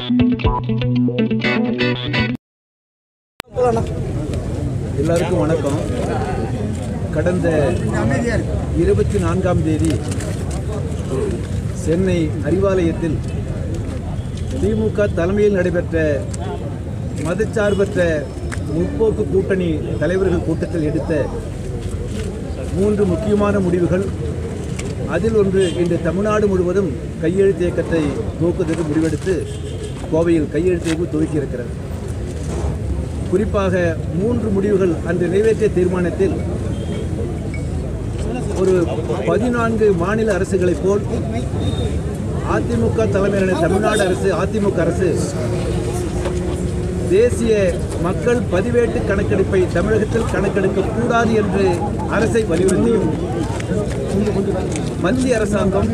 எல்லாருக்கும் வணக்கம் கடந்த இருபத்தி நான்காம் தேதி சென்னை அறிவாலயத்தில் திமுக தலைமையில் நடைபெற்ற மதச்சார்பற்ற முற்போக்கு கூட்டணி தலைவர்கள் கூட்டத்தில் எடுத்த மூன்று முக்கியமான முடிவுகள் அதில் ஒன்று இன்று தமிழ்நாடு முழுவதும் கையெழுத்து இயக்கத்தை துவக்குவதற்கு முடிவெடுத்து கோவையில் கையெழுத்து இயக்கம் துவக்கியிருக்கிறது குறிப்பாக மூன்று முடிவுகள் அன்று நிறைவேற்றிய தீர்மானத்தில் ஒரு பதினான்கு மாநில அரசுகளைப் போல் அதிமுக தலைமையிலான தமிழ்நாடு அரசு அதிமுக அரசு தேசிய மக்கள் பதிவேட்டு கணக்கெடுப்பை தமிழகத்தில் கணக்கெடுக்க கூடாது என்று அரசை வலியுறுத்தியும் மத்திய அரசாங்கம்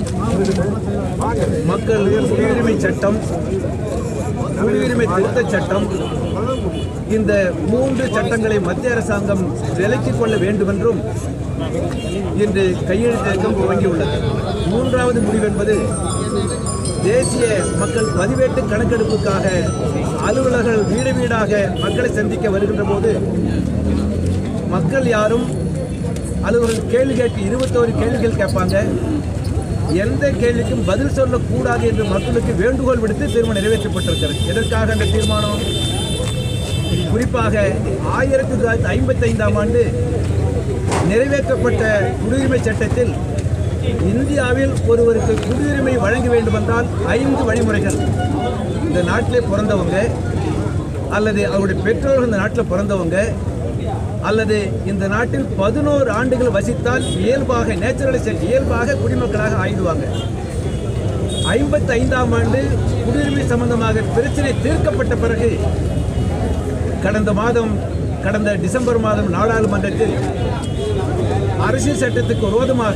மக்கள் குடியுரிமை சட்டம் குடியுரிமை திருத்தச் சட்டம் இந்த மூன்று சட்டங்களை மத்திய அரசாங்கம் விலக்கிக் கொள்ள வேண்டும் என்றும் இன்று கையெழுத்து இயக்கம் துவங்கியுள்ளது மூன்றாவது முடிவு என்பது தேசிய மக்கள் பதிவேட்டு கணக்கெடுப்புக்காக அலுவலர்கள் வீடு வீடாக மக்களை சந்திக்க வருகின்ற போது மக்கள் யாரும் அலுவலர்கள் கேள்வி கேட்க இருபத்தோரு கேள்விகள் கேட்பாங்க எந்த கேள்விக்கும் பதில் சொல்லக்கூடாது என்று மக்களுக்கு வேண்டுகோள் விடுத்து தீர்மானம் நிறைவேற்றப்பட்டிருக்கிறது எதற்காக அந்த தீர்மானம் குறிப்பாக ஆயிரத்தி தொள்ளாயிரத்தி ஐம்பத்தி ஐந்தாம் ஆண்டு நிறைவேற்றப்பட்ட குடியுரிமை சட்டத்தில் இந்தியாவில் ஒருவருக்கு குடியுரிமை வழங்க வேண்டுமென்றால் ஐந்து வழிமுறைகள் இந்த நாட்டிலே பிறந்தவங்க அல்லது அவருடைய பெற்றோர்கள் இந்த நாட்டில் பிறந்தவங்க அல்லது இந்த நாட்டில் பதினோரு ஆண்டுகள் வசித்தால் இயல்பாக நேச்சுரலைசேஷன் இயல்பாக குடிமக்களாக ஆயிடுவாங்க ஐம்பத்தி ஐந்தாம் ஆண்டு குடியுரிமை சம்பந்தமாக பிரச்சனை தீர்க்கப்பட்ட பிறகு கடந்த மாதம் கடந்த டிசம்பர் மாதம் நாடாளுமன்றத்தில் அரசியல் சட்டத்துக்கு விரோதமாக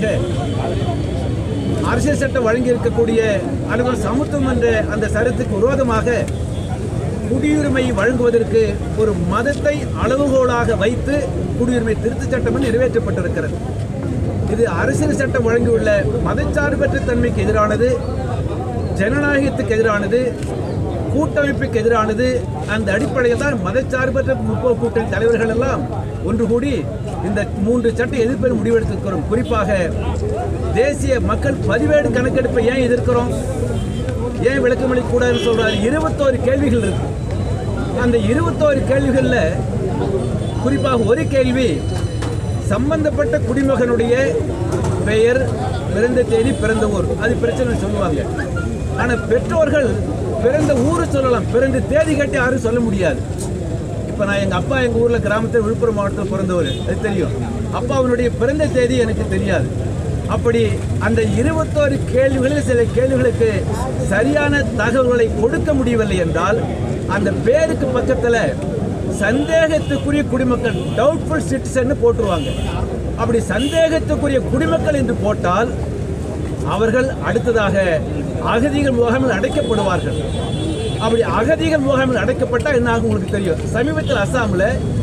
அரசியல் சட்டம் வழங்கியிருக்கக்கூடிய அல்லது சமத்துவம் என்ற அந்த சட்டத்துக்கு விரோதமாக குடியுரிமை வழங்குவதற்கு ஒரு மதத்தை அளவுகோலாக வைத்து குடியுரிமை திருத்தச் சட்டம் நிறைவேற்றப்பட்டிருக்கிறது இது அரசியல் சட்டம் வழங்கியுள்ள மதச்சார்பற்ற தன்மைக்கு எதிரானது ஜனநாயகத்துக்கு எதிரானது கூட்டமைப்புக்கு எதிரானது அந்த அடிப்படையில் தான் மதச்சார்பற்ற முற்போக்கு கூட்டணி தலைவர்கள் எல்லாம் ஒன்று கூடி இந்த மூன்று சட்ட எதிர்ப்பு முடிவெடுத்திருக்கிறோம் குறிப்பாக தேசிய மக்கள் பதிவேடு கணக்கெடுப்பை ஏன் எதிர்க்கிறோம் ஏன் விளக்கமளிக்க கூடாதுன்னு சொல்றாரு இருபத்தோரு கேள்விகள் இருக்கு அந்த இருபத்தோரு கேள்விகளில் குறிப்பாக ஒரு கேள்வி சம்பந்தப்பட்ட குடிமகனுடைய பெயர் பிறந்த தேதி பிறந்த ஊர் அது பிரச்சனை சொல்லுவாங்க ஆனால் பெற்றோர்கள் பிறந்த ஊர் சொல்லலாம் பிறந்த தேதி கட்டி யாரும் சொல்ல முடியாது இப்போ நான் எங்கள் அப்பா எங்கள் ஊரில் கிராமத்தில் விழுப்புரம் மாவட்டத்தில் பிறந்தவர் அது தெரியும் அப்பாவினுடைய பிறந்த தேதி எனக்கு தெரியாது அப்படி அந்த இருபத்தோரு கேள்விகளில் சில கேள்விகளுக்கு சரியான தகவல்களை கொடுக்க முடியவில்லை என்றால் அந்த பேருக்கு பக்கத்தில் சந்தேகத்துக்குரிய குடிமக்கள் டவுட்ஃபுல் சிட்டிசன் போட்டுருவாங்க அப்படி சந்தேகத்துக்குரிய குடிமக்கள் என்று போட்டால் அவர்கள் அடுத்ததாக அகதிகள் முகாமில் அடைக்கப்படுவார்கள் அப்படி அகதிகள் முகாமில் அடைக்கப்பட்டால் என்ன ஆகும் உங்களுக்கு தெரியும் சமீபத்தில் அஸ்ஸாமில்